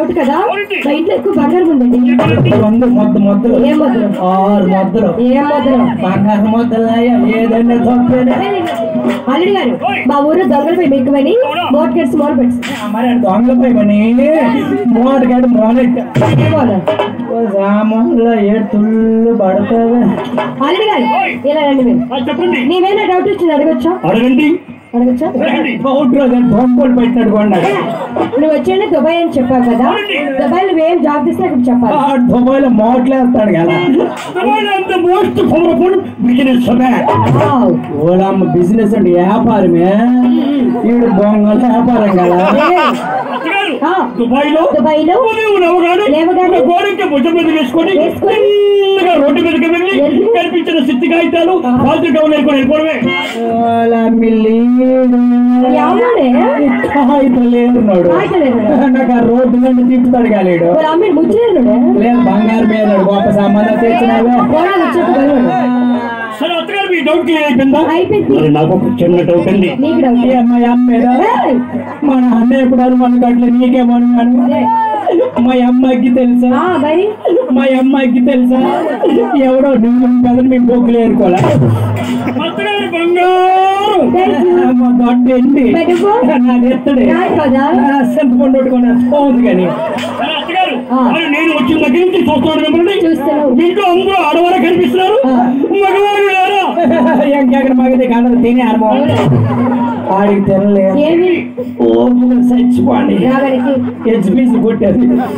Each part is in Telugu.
డౌట్ కదా అవునండి. మా ఇంట్లో ఎక్కువ బంగారం ఉందండి రెండు మొద్దు మొద్దలు ఏ మొదలు ఆరు మొద్దలు ఏ మొదలు బంగారు మొద్దలయ్యా ఏదైనా తప్పేనా అల్లుడు గారు మా ఊరు దొంగలపై ఎక్కువని మోట్ గేట్స్ మోట్ బెట్స్ మరి ఆ దొంగలపై పని మోటగాడు మోనెట్ సామాన్లో ఏడు తుళ్ళు పడతావే అల్లుడు గారు ఇలా రండి మీరు ఆ, చెప్పండి నీవేనా డౌట్ వచ్చింది అడగచ్చా అడగండి అడగచ్చా అడగండి పౌడర్ దొంగలు పెట్టినట్టు కొండ నువ్వు వచ్చేది దుబాయ్ అని చెప్పావు కదా దుబాయ్ నువ్వేం జాబ్ చేస్తే అక్కడ చెప్పాలి దుబాయ్లో మోట్లేస్తాడు కదా the most powerful businessman wow. ఓడమ్మ బిజినెస్ అంటే వ్యాపారమే ఈడు బొంగల వ్యాపారం కదా అత్తగారు ఆ, దుబాయ్ లో దుబాయ్ లో ఉదయం లేవగానే లేవగానే గోడకి భుజం మీద వేసుకొని వేసుకొని మెల్లగా రోడ్డు మీదకి వెళ్ళి వెళ్ళి కనిపించిన సిద్ధి కాగితాలు పాలసీ డౌన్ అయిపోయి వెళ్ళిపోవడమే ఓలమ్మ లీడు. ఎవడే కాగితం లేడున్నాడు కాగితం లేడున్నాడు. నాకు ఆ రోడ్డు నుండి తిప్పుతాడు కాలేడు వాళ్ళ అమ్మాయి ముచ్చలేదు లేదు బంగారు మీద గొప్ప సంబంధం తెచ్చినావే కూడా ముచ్చట సరే అత్తగారు మీ డౌట్ క్లియర్ అయిపోయిందా అయిపోయింది మరి నాకు ఒక చిన్న డౌట్ అండి నీకు డౌట్ ఏ మా అమ్మ మీద ఏయ్! మన అన్న ఎప్పుడు అనుమానం కట్లే నీకేమనుమాను మా అమ్మాయికి తెలుసా ఆ, మరి మా అమ్మాయికి తెలుసా ఎవడో నువ్వు కదని మేము బొగ్గులు ఏరుకోలే అత్తగారు బంగారు Thank you. మా దొడ్డ ఎండి మరి నువ్వు? నా ఎత్తడే కాదు కదా సింపకొండ కొట్టుకుని పోదు కానీ సరే అత్తగారు ఆ. మరి నేను వచ్చిన దగ్గర నుంచి చూస్తున్నాను మిమ్మల్ని చూస్తున్నావు మీతో అందరూ ఆడవారు కనిపిస్తున్నారు మగవారు లేరా ఇంకెక్కడ మగది కాదు తినే అనుభవం ఆడికి తినలే ఏమి ఓపుగా చచ్చిపోండి రాగడికి హెచ్పిసి కొట్టేది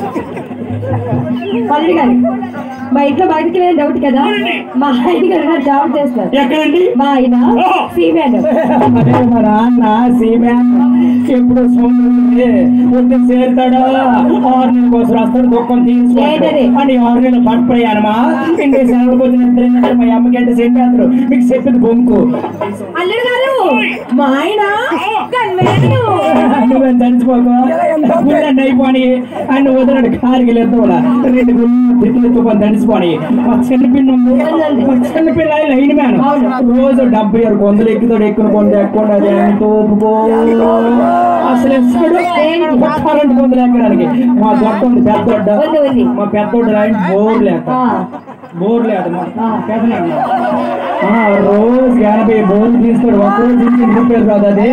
పల్లి గారు మా ఇంట్లో బయటికి వెళ్ళిన డౌట్ కదా మా ఆయన గారు నా జాబ్ చేస్తారు ఎక్కడండి మా ఆయన సీమ్యాన్ అదే మా నాన్న సీమ్యాన్ ఎప్పుడు సోమరి పొద్దున చేరుతాడా ఆరు నెలల కోసం వస్తాడు దుఃఖం ఏంటది? తీసుకుంటాడు అని ఆరు నెలలు పడిపోయానమా ఇంకే సెలవులు వచ్చిన ఇద్దరు మా అమ్మకి అంటే చెప్పేస్తారు మీకు చెప్పింది బొంకు అల్లుడు గారు మా ఆయన కన్వేడు. నువ్వేం తడిచిపోకు గుళ్ళని అయిపోని ఆయన వదిలేడు కారికి లేదు రెండు గుళ్ళు తిట్టుకొని తడిచిపోని మా చిన్నపిల్ల ఉంది మా చిన్నపిల్ల లైన్ మ్యాన్ రోజు డెబ్బై ఆరు వందలు ఎక్కుతాడు ఎక్కువ కొంత ఎక్కువ అది ఎంత ఓపుకో అసలు ఎస్తాడు కరెంట్ వందలు ఎక్కడానికి మా దొడ్డ ఉంది పెద్ద దొడ్డ ఉంది, ఉంది. మా పెద్ద దొడ్డ లైన్ బోర్ లేక ఆ, బోర్ లేదు మా ఆ. పెదనాన్న. ఆ, రోజు ఎనభై బోర్లు తీస్తాడు ఒక రోజు ఇంటికి రూపాయలు కాదు అదే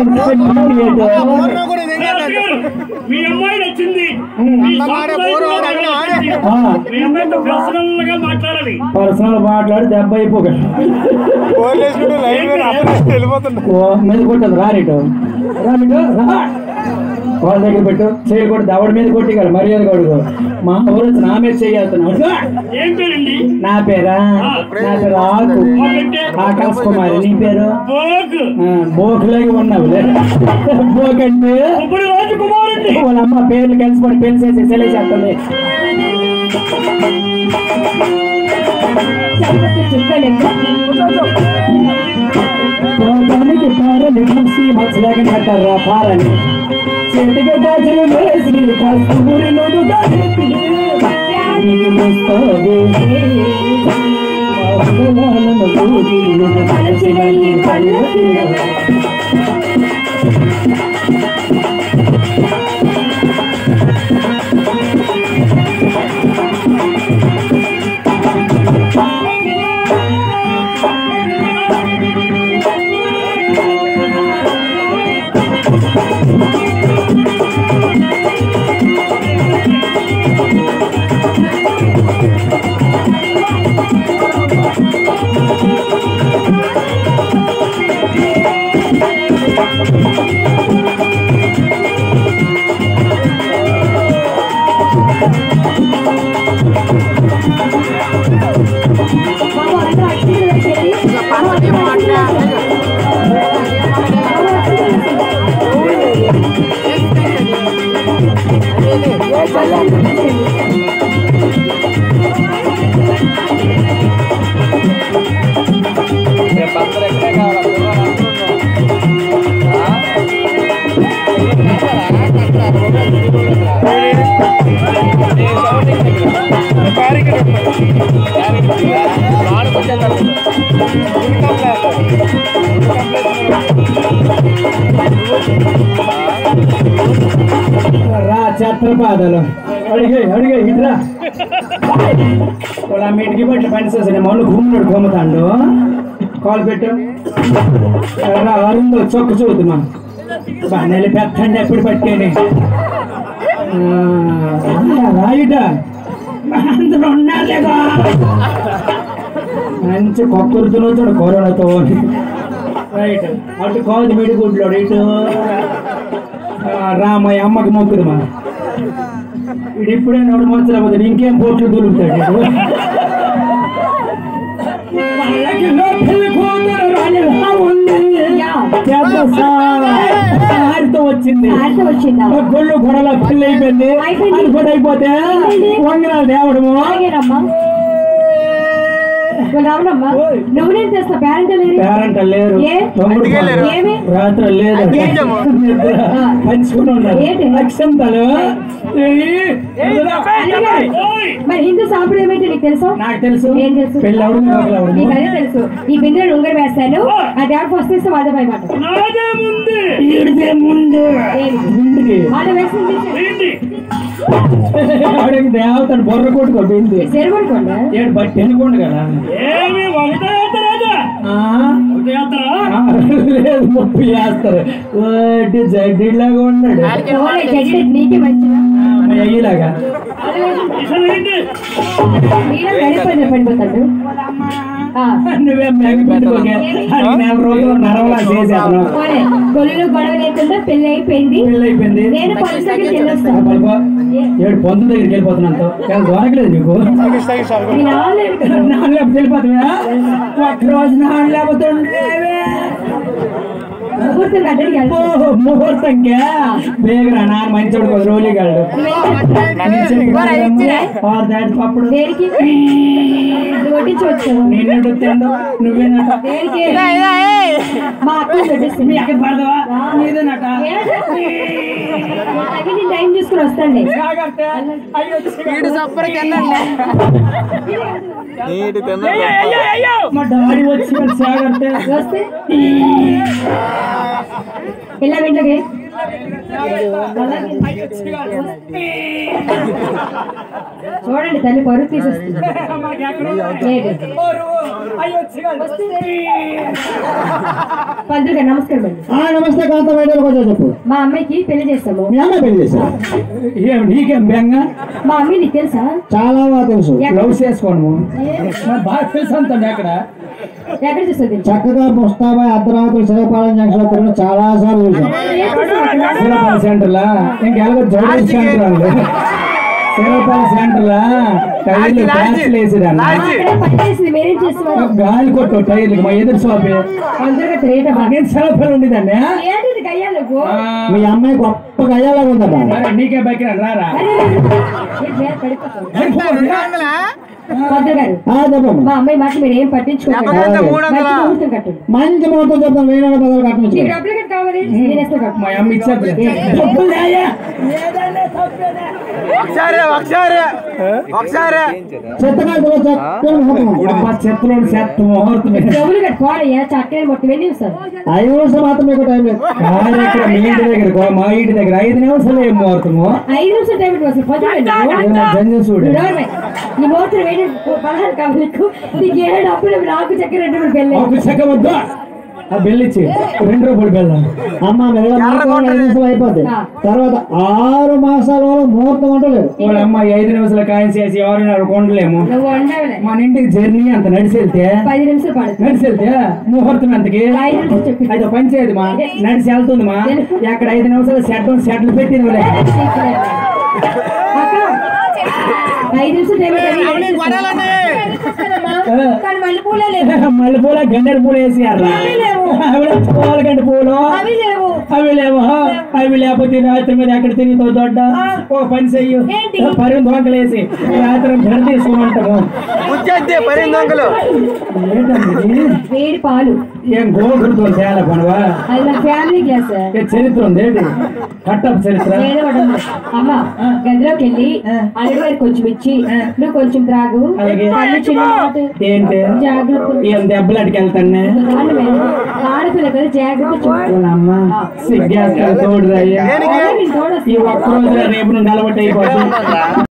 అత్తగారు, మీ అమ్మాయి నచ్చింది మీ సాంప్రదాయం కూడా నాకు నచ్చింది. మీ అమ్మాయితో పర్సనల్ గా మాట్లాడాలి పర్సనల్ మాట్లాడి దెబ్బ అయిపోగలడు పోలీసుడు లైన్ మీద అప్పుడే వెళ్ళిపోతుండ ఓ మీద కొట్టదు రానిటు రానిటు రా వాళ్ళ దగ్గర పెట్టు చేయకూడదు దవడ మీద కొట్టిగల మర్యాద కొడుకు మా ఊరు వచ్చి నా మీద చేయాల్తున్నాడు ఏం పేరండి నా పేరా నా పేరు ఆకు ఆకాశ్ కుమారి నీ పేరు బోగ్ ఆ, బోకులాగి ఉన్నావులే బోకంటే ఇప్పుడు రాజకుమార్ అండి వాళ్ళ అమ్మ పేర్లు కలిసిపడి పెళ్లి చేసి సెలవు చేస్తుంది చెప్పొచ్చు, చెప్పలేము. పోతానికి పారని చూసి మచ్చలేక కట్టారా పారని చెట్టుగా గాజులు వేసి కస్తూరి నుదుట ఎత్తి నీకు మస్తావే. మస్తవాలను గూడి నువ్వు తలచిన ఈ పల్లకి. బాబు, అందరూ అక్షింతలు వేసేయండి. బాబు, అందరూ అక్షింతలు వేసేయండి. బాబు, అక్షింతలు వేసేయండి. అక్షింతలు వేసేయండి. అందరూ ఎక్కడే కావాలి రా ఛత్రపాదలు అడిగే అడిగే ఇట్రా వాళ్ళ మీటికి బట్టి పని చేసిన మౌలు గుమ్ముడు కొమ్ముతాండు కాల్ పెట్టు రా, అరుందో చొక్క చూద్దామా బాగా పెద్దండి ఎప్పుడు పట్టేని రాయిట అందరూ ఉన్నారులేగా మంచి కొక్కరుతో వచ్చాడు కరోనాతో రైట్ అటు కాదు మిడిగుడ్లో ఇటు ఆ, రామయ్య అమ్మకి మొక్కుదమా ఇది ఇప్పుడే నోడు మోచరా పోతాడు ఇంకేం పోట్లు దొరుకుతాడు వాళ్ళకిలో పెళ్లి కూతురు రాజులా ఉంది. పెద్ద సా- సారితో వచ్చింది ఆడితో వచ్చిందా ఆ గొల్లు గొడవల పెళ్లి అయిపోయింది అయిపోయింది. అది కూడా అయిపోతే వంగరాలు తేవడము అలాగేనమ్మా వాళ్ళు రావడమ్మా ఓయ్. నువ్వు నేను చేస్తా పేరెంట్ లేరు పేరెంట్ లేరు ఏ? తమ్ముడు అందుకే లేరు. ఏమి? రాత్రి లేదు ఏంటమ్మా? నిద్ర. పంచుకుని ఉన్నారు ఏంటి? అక్షంతలు ఏయ్, అలాగే. మరి హిందూ సాంప్రదాయం ఏంటి నీకు తెలుసా నాకు తెలుసు ఏం తెలుసు పెళ్ళి అవడం మొదలు అవడం నీకు అదే తెలుసు ఈ బిందెలు ఉంగరం వేస్తాను ఆ దేవుడు ఫస్ట్ ఇస్తే వాళ్ళ భయ మాట నాదే ముందు ఈడితే ముందు ముందుకి వాళ్ళ వేసింది ఏంటి ఆడికి దేవతను బొర్ర కొట్టుకోబోయింది చెరువుకోండి ఏడు బట్టి ఎన్నుకోండి కదా ఏమి ఒకటే యాత్ర రాజా ఆ, ఒకటే యాత్ర ఆ, లేదు ముప్పై వేస్తారు ఓటి జడ్డిలాగా ఉన్నాడు గడ్డి నీకే మంచిదా ఆ, మా అయ్యలాగా అసలు ఏంటి మీరే గడిపోయిన పడిపోతాడు ఆ, నువ్వే మేక పెట్టుకోకే అది నెల రోజులు నరవలా చేసేస్తాను పోనీ, గొల్లులో గొడవ లేకుండా పెళ్లి అయిపోయింది పెళ్ళి అయిపోయింది నేను పలుసకి ఆ, చెల్లిస్తాను పలుకో. ఏడు పొందు దగ్గరికి వెళ్ళిపోతున్నాను దొరకలేదు నీకు మీ నాన్న ఇక్కడ నాన్న లేకపోతే వెళ్ళిపోతావా ఒక్క రోజు నాన్న లేకపోతే ఉండలేవే. ముహూర్తం కట్టడికి ఓ, వెళ్తాను ముహూర్తంకే బేగరా నాన్న మంచోడు కొద్ది రోజుగాళ్ళు పప్పుడు దేనికి నువ్వు వడ్డించవచ్చు నిన్ను తిండు నువ్వేనట దేనికి మా అక్క వడ్డిస్తుంది మీ అక్కడ పడదవా నీదేనట తగిన టైం చూసుకుని వస్తాండి జాగ్రత్త అయ్యో నీటి తిన్న మా డాడీ వచ్చి మరి జాగ్రత్త వస్తే ఇలా వెంటనే చూడండి తల్లి పరుగు తీసేస్తుంది ఏంటి? పంతులు గారు నమస్కారం అండి నమస్తే కాంత వైద్యులు కొంచెం చెప్పు మా అమ్మాయికి పెళ్లి చేస్తాము మీ అమ్మాయి పెళ్లి చేశారు ఏం నీకేం బెంగ మా అమ్మాయి నీకు తెలుసా చాలా బాగా తెలుసు లవ్ చేసుకోను మరి బాగా తెలుసు అంతండి అక్కడ ఎక్కడ చూస్తుంది చక్కగా ముస్తాబాయ్ అర్ధరాత్రులు శ్రీపాలెం జంక్షన్ తిరిగి చాలా సార్లు చూసాం శిలపాల సెంటర్లా ఇంకెలాగో జోడీ సెంటర్ అండి శిలపాల సెంటర్లా టైర్లు బ్యాచ్లు వేసిదాన్ని అక్కడే పని చేసింది మీరేం చేస్తున్నారు గాలి కొట్టు టైర్లు మా ఎదురు షాపే అందరికీ రేట నేను శిలపాలు ఉండేదాన్ని ఏంటిది కయ్యాలు మీ అమ్మాయి గొప్ప గయ్యాలాగా ఉందట మరి నీకే బైక్ రారా పంతులు గారు ఆ, చెప్పమ్మా మా అమ్మాయి మాట మీరు ఏం పట్టించుకోకండి చెప్పండి, మూడు వందల. మంచి ముహూర్తం కట్టండి మంచి ముహూర్తం చెప్తాను వేరే బదులు కట్టమించు నీకు డబ్బులు కట్ట కావాలి నేను ఇస్తా కట్టు. మా అమ్మ ఇచ్చేది ఒకసారి ఒకసారి ఒకసారి చెత్తగా చక్కని ముహూర్తం చెత్తలో చెత్త ముహూర్తం డబ్బులు కట్టు పోరయ్యా చక్కని మొత్తం వెళ్ళి సార్ ఐదు నిమిషం మాత్రం మీకు టైం లేదు కాదు ఇక్కడ మీ ఇంటి దగ్గర మా ఇంటి దగ్గర ఐదు నిమిషాలు ఏం ముహూర్తము ఐదు నిమిషాలు టైం ఇటు వస్తుంది పంతులు జంజం చూడు ఈ మోటర్ వేడి పదహారు కావాలకు నీకు ఏ డబ్బులు నాకు చక్కెర రెండు రూపాయలు పెళ్ళి ఒక చెక్క వద్దు ఆ బిల్లు ఇచ్చి రెండు రూపాయలు బిల్లు అమ్మ మెల్లగా మాట్లాడి ఐదు నిమిషాలు అయిపోద్ది ఆ. తర్వాత ఆరు మాసాల వరకు ముహూర్తం అంటూ లేదు వాళ్ళ అమ్మాయి ఐదు నిమిషాలు కాయం చేసి ఎవరైనా కొండలేము నువ్వు వండాలి మన ఇంటికి జర్నీ అంత నడిచి వెళ్తే పది నిమిషాలు పడుతుంది నడిచి వెళ్తే ముహూర్తం ఎంతకి ఐదు నిమిషాలు చెప్పి అది పంచేది మా నడిచి వెళ్తుంది మా ఎక్కడ ఐదు నిమిషాలు సెట్ సెట్లు పెట్టింది వాళ్ళే. అక్క ఐదు నిమిషాలు టైం ఇవ్వండి. ఆ. కానీ మళ్ళీ పూలే లేవు మల్లె పూల గండెర పూలు వేసియారా పూల గంట పూలు అవి లేవు అవి లేవు అవి లేకపోతే రాత్రి మీద ఎక్కడ తిరుగుతావు దొడ్డ ఒక పని చెయ్యు ఏంటి? పరి దొంగలేసి రాత్రి ధర తీసుకుంటాము ముచ్చేద్ది పరింది దొంగలు ఏంటండి వేడి పాలు ఏం గోగుడుతో చేయాలి పనవా అది నా ఫ్యామిలీ గ్లాస్ ఏ చరిత్ర ఉంది ఏంటి కట్టప్ చరిత్ర ఏదో ఒకటి ఉంది. అమ్మ గదిలోకి వెళ్ళి అల్లుడు గారికి కొంచెం ఇచ్చి నువ్వు కొంచెం త్రాగు అలాగే. కళ్ళు చిన్న ఏంటి జాగ్రత్త ఏం దెబ్బలాటికి వెళ్తాను దాని మీద ఆడపిల్ల కదా జాగ్రత్త చూడు అమ్మ సిగ్గేస్తాను తోడు రాయ్యా అలాగే తోడు ఈ ఒక్క రోజు రేపు నుండి అలవాటు అయిపోతుంది